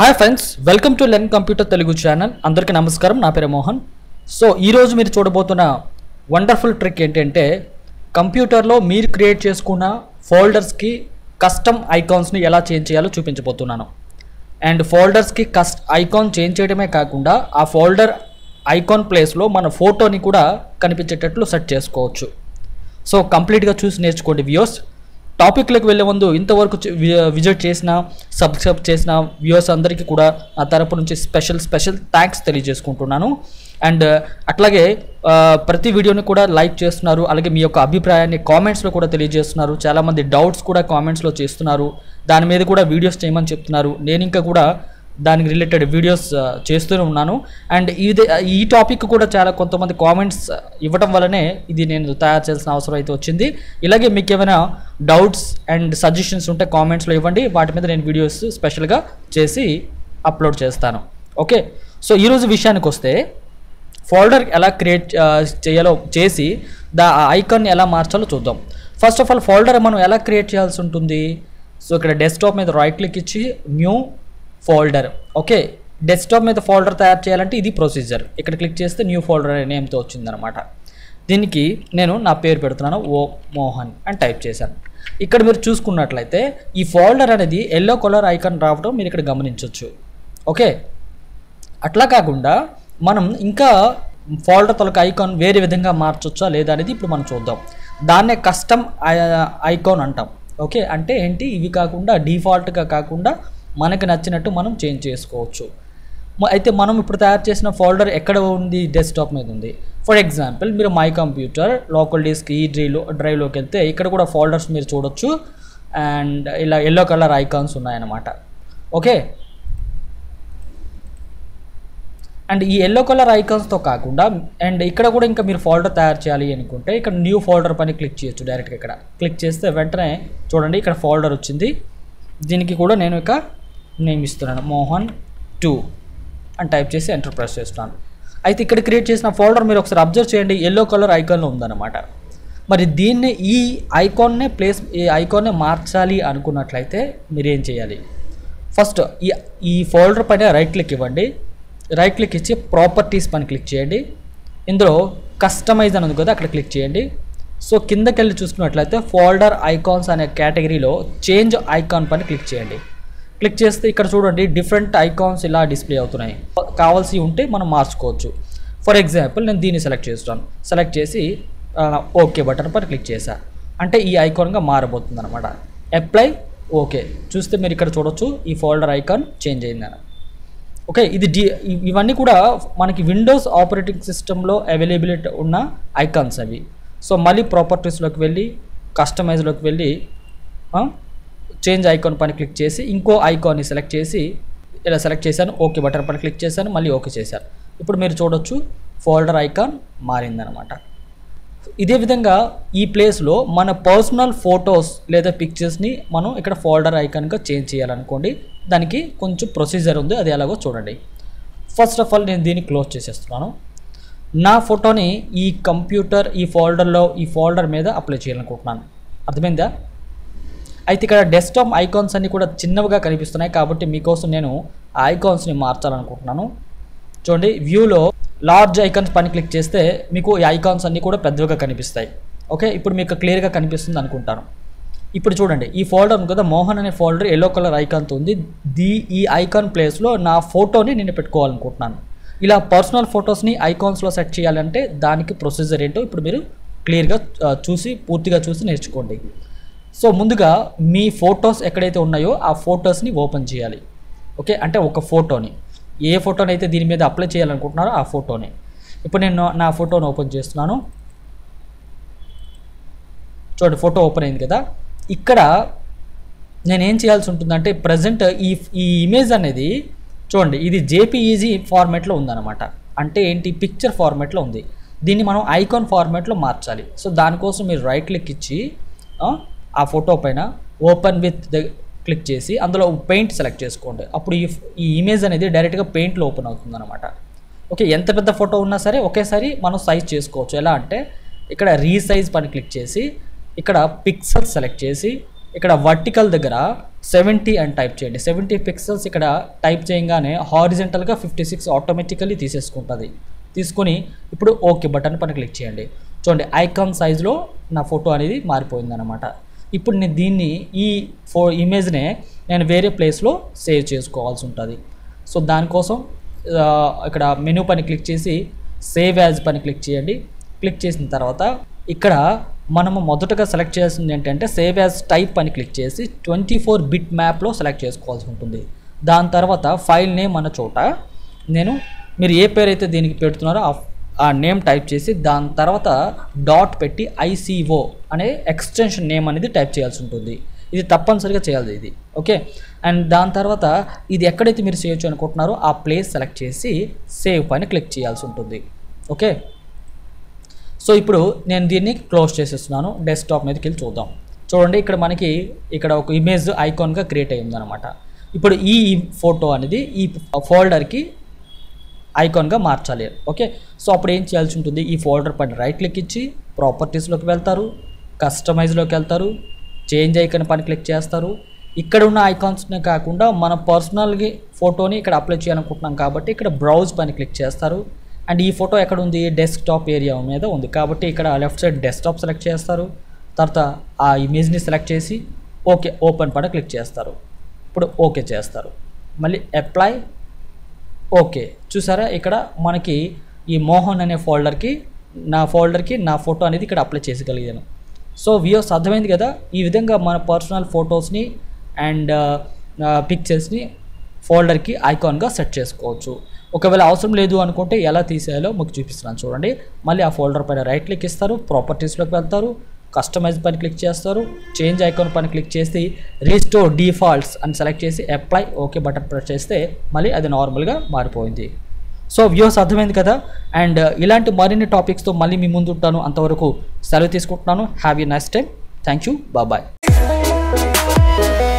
hi friends welcome to learn computer Telugu channel అందరికీ నమస్కారం నా పేరు మోహన్ సో ఈరోజు మీరు చూడబోతున్న వండర్ఫుల్ ట్రిక్ ఏంటంటే కంప్యూటర్లో మీరు క్రియేట్ చేసుకున్న ఫోల్డర్స్కి కస్టమ్ ఐకాన్స్ని ఎలా చేంజ్ చేయాలో చూపించబోతున్నాను అండ్ ఫోల్డర్స్కి కస్ట్ ఐకాన్ చేంజ్ చేయడమే కాకుండా ఆ ఫోల్డర్ ఐకాన్ ప్లేస్లో మన ఫోటోని కూడా కనిపించేటట్లు సెట్ చేసుకోవచ్చు సో కంప్లీట్గా చూసి నేర్చుకోండి వ్యూస్ టాపిక్లోకి వెళ్ళే ముందు ఇంతవరకు చి- వి- విజిట్ చేసిన సబ్స్క్రైబ్ చేసిన వ్యూవర్స్ అందరికీ కూడా నా తరపు నుంచి స్పెషల్ స్పెషల్ థ్యాంక్స్ తెలియజేసుకుంటున్నాను అండ్ అట్లాగే ఆ, ప్రతి వీడియోని కూడా లైక్ చేస్తున్నారు అలాగే మీ యొక్క అభిప్రాయాన్ని కామెంట్స్లో కూడా తెలియజేస్తున్నారు చాలామంది డౌట్స్ కూడా కామెంట్స్లో చేస్తున్నారు దాని మీద కూడా వీడియోస్ చేయమని చెప్తున్నారు నేను ఇంకా కూడా దానికి రిలేటెడ్ వీడియోస్ ఆ, చేస్తూనే ఉన్నాను అండ్ ఇది ఈ టాపిక్ కూడా చాలా కొంతమంది కామెంట్స్ ఇవ్వడం వల్లనే ఇది నేను తయారు చేయాల్సిన అవసరం అయితే వచ్చింది ఇలాగే మీకు ఏమైనా డౌట్స్ అండ్ సజెషన్స్ ఉంటే కామెంట్స్లో ఇవ్వండి వాటి మీద నేను వీడియోస్ స్పెషల్గా చేసి అప్లోడ్ చేస్తాను ఓకే సో ఈరోజు విషయానికి వస్తే ఫోల్డర్ ఎలా క్రియేట్ ఆ, చేయాలో చేసి దా ఐకాన్ని ఎలా మార్చాలో చూద్దాం ఫస్ట్ ఆఫ్ ఆల్ ఫోల్డర్ మనం ఎలా క్రియేట్ చేయాల్సి ఉంటుంది సో ఇక్కడ డెస్క్టాప్ మీద రైట్ క్లిక్ ఇచ్చి న్యూ ఫోల్డర్ ఓకే డెస్క్టాప్ మీద ఫోల్డర్ తయారు చేయాలంటే ఇది ప్రొసీజర్ ఇక్కడ క్లిక్ చేస్తే న్యూ ఫోల్డర్ అనే నేమ్తో వచ్చిందనమాట దీనికి నేను నా పేరు పెడుతున్నాను ఓ మోహన్ అని టైప్ చేశాను ఇక్కడ మీరు చూసుకున్నట్లయితే ఈ ఫోల్డర్ అనేది ఎల్లో కలర్ ఐకాన్ రావడం మీరు ఇక్కడ గమనించవచ్చు ఓకే అట్లా కాకుండా మనం ఇంకా ఫోల్డర్ తొలక ఐకాన్ వేరే విధంగా మార్చొచ్చా లేదా అనేది ఇప్పుడు మనం చూద్దాం దాన్నే కస్టమ్ ఐకాన్ అంటాం ఓకే అంటే ఏంటి ఇవి కాకుండా డిఫాల్ట్గా కాకుండా మనకి నచ్చినట్టు మనం చేంజ్ చేసుకోవచ్చు మ- అయితే మనం ఇప్పుడు తయారు చేసిన ఫోల్డర్ ఎక్కడ ఉంది డెస్క్టాప్ మీద ఉంది ఫర్ ఎగ్జాంపుల్ మీరు మై కంప్యూటర్ లోకల్ డిస్క్ ఈ డ్రైవ్లో డ్రైవ్లోకి వెళ్తే ఇక్కడ కూడా ఫోల్డర్స్ మీరు చూడొచ్చు అండ్ ఇలా ఎల్లో కలర్ ఐకాన్స్ ఉన్నాయన్నమాట ఓకే అండ్ ఈ ఎల్లో కలర్ ఐకాన్స్తో కాకుండా అండ్ ఇక్కడ కూడా ఇంకా మీరు ఫోల్డర్ తయారు చేయాలి అనుకుంటే ఇక్కడ న్యూ ఫోల్డర్ పని క్లిక్ చేయొచ్చు డైరెక్ట్గా ఇక్కడ క్లిక్ చేస్తే వెంటనే చూడండి ఇక్కడ ఫోల్డర్ వచ్చింది దీనికి కూడా నేను ఇక నేమ్ ఇస్తున్నాను మోహన్ టూ అని టైప్ చేసి ఎంటర్ ప్రెస్ చేస్తున్నాను అయితే ఇక్కడ క్రియేట్ చేసిన ఫోల్డర్ మీరు ఒకసారి అబ్జర్వ్ చేయండి ఎల్లో కలర్ ఐకాన్లో ఉందన్నమాట మరి దీన్ని ఈ ఐకాన్నే ప్లేస్ ఈ ఐకాన్నే మార్చాలి అనుకున్నట్లయితే మీరు ఏం చేయాలి ఫస్ట్ ఈ ఈ ఫోల్డర్ పైన రైట్ క్లిక్ ఇవ్వండి రైట్ క్లిక్ ఇచ్చి ప్రాపర్టీస్ పైన క్లిక్ చేయండి ఇందులో కస్టమైజ్ అని ఉంది కదా అక్కడ క్లిక్ చేయండి సో కిందకి వెళ్ళి చూసుకున్నట్లయితే ఫోల్డర్ ఐకాన్స్ అనే కేటగిరీలో చేంజ్ ఐకాన్ పైన క్లిక్ చేయండి క్లిక్ చేస్తే ఇక్కడ చూడండి డిఫరెంట్ ఐకాన్స్ ఇలా డిస్ప్లే అవుతున్నాయి కావాల్సి ఉంటే మనం మార్చుకోవచ్చు ఫర్ ఎగ్జాంపుల్ నేను దీన్ని సెలెక్ట్ చేస్తాను సెలెక్ట్ చేసి ఓకే బటన్ పైన క్లిక్ చేశా అంటే ఈ ఐకాన్గా మారబోతుంది అనమాట అప్లై ఓకే చూస్తే మీరు ఇక్కడ చూడొచ్చు ఈ ఫోల్డర్ ఐకాన్ చేంజ్ అయిందని ఓకే ఇది డి ఇ- ఇవన్నీ కూడా మనకి విండోస్ ఆపరేటింగ్ సిస్టంలో అవైలబిలిటీ ఉన్న ఐకాన్స్ అవి సో మళ్ళీ ప్రాపర్టీస్లోకి వెళ్ళి కస్టమైజ్లోకి వెళ్ళి చేంజ్ ఐకాన్ పైన క్లిక్ చేసి ఇంకో ఐకాన్ని సెలెక్ట్ చేసి ఇలా సెలెక్ట్ చేశాను ఓకే బటన్ పైన క్లిక్ చేశాను మళ్ళీ ఓకే చేశాను ఇప్పుడు మీరు చూడొచ్చు ఫోల్డర్ ఐకాన్ మారిందనమాట ఇదే విధంగా ఈ ప్లేస్లో మన పర్సనల్ ఫొటోస్ లేదా పిక్చర్స్ని మనం ఇక్కడ ఫోల్డర్ ఐకాన్గా చేంజ్ చేయాలనుకోండి దానికి కొంచెం ప్రొసీజర్ ఉంది అది ఎలాగో చూడండి ఫస్ట్ ఆఫ్ ఆల్ నేను దీన్ని క్లోజ్ చేసేస్తున్నాను నా ఫోటోని ఈ కంప్యూటర్ ఈ ఫోల్డర్లో ఈ ఫోల్డర్ మీద అప్లై చేయాలనుకుంటున్నాను అర్థమైందా అయితే ఇక్కడ డెస్క్టాప్ ఐకాన్స్ అన్నీ కూడా చిన్నవిగా కనిపిస్తున్నాయి కాబట్టి మీకోసం నేను ఆ ఐకాన్స్ని మార్చాలనుకుంటున్నాను చూడండి వ్యూలో లార్జ్ ఐకాన్స్ పని క్లిక్ చేస్తే మీకు ఈ ఐకాన్స్ అన్నీ కూడా పెద్దవిగా కనిపిస్తాయి ఓకే ఇప్పుడు మీకు క్లియర్గా కనిపిస్తుంది అనుకుంటాను ఇప్పుడు చూడండి ఈ ఫోల్డర్ ఉంది కదా మోహన్ అనే ఫోల్డర్ ఎల్లో కలర్ ఐకాన్తో ఉంది దీ ఈ ఐకాన్ ప్లేస్లో నా ఫోటోని నేను పెట్టుకోవాలనుకుంటున్నాను ఇలా పర్సనల్ ఫొటోస్ని ఐకాన్స్లో సెట్ చేయాలంటే దానికి ప్రొసీజర్ ఏంటో ఇప్పుడు మీరు క్లియర్గా ఆ, చూసి పూర్తిగా చూసి నేర్చుకోండి సో ముందుగా మీ ఫొటోస్ ఎక్కడైతే ఉన్నాయో ఆ ఫొటోస్ని ఓపెన్ చేయాలి ఓకే అంటే ఒక ఫోటోని ఏ ఫోటోని అయితే దీని మీద అప్లై చేయాలనుకుంటున్నారో ఆ ఫోటోని ఇప్పుడు నేను నా- నా ఫోటోని ఓపెన్ చేస్తున్నాను చూడండి ఫోటో ఓపెన్ అయింది కదా ఇక్కడ నేను ఏం చేయాల్సి ఉంటుందంటే ప్రజెంట్ ఈ ఈ ఇమేజ్ అనేది చూడండి ఇది జేపీఈజీ ఫార్మాట్లో ఉందన్నమాట అంటే ఏంటి పిక్చర్ ఫార్మాట్లో ఉంది దీన్ని మనం ఐకాన్ ఫార్మాట్లో మార్చాలి సో దానికోసం మీరు రైట్ క్లిక్ ఇచ్చి ఆ, ఆ ఫోటో పైన ఓపెన్ విత్ ద క్లిక్ చేసి అందులో పెయింట్ సెలెక్ట్ చేసుకోండి అప్పుడు ఈ ఈ ఇమేజ్ అనేది డైరెక్ట్గా పెయింట్లో ఓపెన్ అవుతుంది అనమాట ఓకే ఎంత పెద్ద ఫోటో ఉన్నా సరే ఒకేసారి మనం సైజ్ చేసుకోవచ్చు ఎలా అంటే ఇక్కడ రీసైజ్ పని క్లిక్ చేసి ఇక్కడ పిక్సెల్ సెలెక్ట్ చేసి ఇక్కడ వర్టికల్ దగ్గర సెవెంటీ అని టైప్ చేయండి సెవెంటీ పిక్సెల్స్ ఇక్కడ టైప్ చేయగానే హారిజెంటల్గా ఫిఫ్టీ సిక్స్ ఆటోమేటికల్లీ తీసేసుకుంటుంది తీసుకొని ఇప్పుడు ఓకే బటన్ పైన క్లిక్ చేయండి చూడండి ఐకాన్ సైజులో నా ఫోటో అనేది మారిపోయింది అనమాట ఇప్పుడు నేను దీన్ని ఈ ఫో ఇమేజ్నే నేను వేరే ప్లేస్లో సేవ్ చేసుకోవాల్సి ఉంటుంది సో దానికోసం ఆ, ఇక్కడ మెనూ పని క్లిక్ చేసి సేవ్ యాజ్ పని క్లిక్ చేయండి క్లిక్ చేసిన తర్వాత ఇక్కడ మనము మొదటగా సెలెక్ట్ చేయాల్సింది ఏంటంటే సేవ్ యాజ్ టైప్ అని క్లిక్ చేసి ట్వంటీ ఫోర్ బిట్ మ్యాప్లో సెలెక్ట్ చేసుకోవాల్సి ఉంటుంది దాని తర్వాత ఫైల్ నేమ్ అన్న చోట నేను మీరు ఏ పేరు అయితే దీనికి పెడుతున్నారో ఆ ఆ నేమ్ టైప్ చేసి దాని తర్వాత డాట్ పెట్టి ఐసీఓ అనే ఎక్స్టెన్షన్ నేమ్ అనేది టైప్ చేయాల్సి ఉంటుంది ఇది తప్పనిసరిగా చేయాలి ఇది ఓకే అండ్ దాని తర్వాత ఇది ఎక్కడైతే మీరు సేవ్ చేయాలనుకుంటున్నారో ఆ ప్లేస్ సెలెక్ట్ చేసి సేవ్ పైన క్లిక్ చేయాల్సి ఉంటుంది ఓకే సో ఇప్పుడు నేను దీన్ని క్లోజ్ చేసేస్తున్నాను డెస్క్టాప్ మీదకి వెళ్ళి చూద్దాం చూడండి ఇక్కడ మనకి ఇక్కడ ఒక ఇమేజ్ ఐకాన్గా క్రియేట్ అయ్యింది అనమాట ఇప్పుడు ఈ ఫోటో అనేది ఈ ఫోల్డర్కి ఐకాన్గా మార్చాలి ఓకే సో అప్పుడు ఏం చేయాల్సి ఉంటుంది ఈ ఫోల్డర్ పైన రైట్ క్లిక్ ఇచ్చి ప్రాపర్టీస్లోకి వెళ్తారు కస్టమైజ్లోకి వెళ్తారు చేంజ్ ఐకాన్ పైన క్లిక్ చేస్తారు ఇక్కడ ఉన్న ఐకాన్స్నే కాకుండా మన పర్సనల్కి ఫోటోని ఇక్కడ అప్లై చేయాలనుకుంటున్నాం కాబట్టి ఇక్కడ బ్రౌజ్ పైన క్లిక్ చేస్తారు అండ్ ఈ ఫోటో ఎక్కడ ఉంది డెస్క్టాప్ ఏరియా మీద ఉంది కాబట్టి ఇక్కడ లెఫ్ట్ సైడ్ డెస్క్టాప్ సెలెక్ట్ చేస్తారు తర్వాత ఆ ఇమేజ్ని సెలెక్ట్ చేసి ఓకే ఓపెన్ పైన క్లిక్ చేస్తారు ఇప్పుడు ఓకే చేస్తారు మళ్ళీ అప్లై ఓకే చూసారా ఇక్కడ మనకి ఈ మోహన్ అనే ఫోల్డర్కి నా ఫోల్డర్కి నా ఫోటో అనేది ఇక్కడ అప్లై చేసగలిగాను సో వ్యూస్ అర్థమైంది కదా ఈ విధంగా మన పర్సనల్ ఫొటోస్ని అండ్ పిక్చర్స్ని ఫోల్డర్కి ఐకాన్గా సెట్ చేసుకోవచ్చు ఒకవేళ అవసరం లేదు అనుకుంటే ఎలా తీసేయాలో మీకు చూపిస్తున్నాను చూడండి మళ్ళీ ఆ ఫోల్డర్ పైన రైట్ క్లిక్ ఇస్తారు ప్రాపర్టీస్లోకి వెళ్తారు కస్టమైజ్ పైన క్లిక్ చేస్తారు చేంజ్ ఐకాన్ పైన క్లిక్ చేసి రీస్టోర్ డిఫాల్ట్స్ అని సెలెక్ట్ చేసి అప్లై ఓకే బటన్ ప్రెస్ చేస్తే మళ్ళీ అది నార్మల్గా మారిపోయింది సో వ్యూస్ అర్థమైంది కదా అండ్ ఇలాంటి మరిన్ని టాపిక్స్తో మళ్ళీ మీ ముందు ఉంటాను అంతవరకు సెలవు తీసుకుంటున్నాను have you nice time thank you bye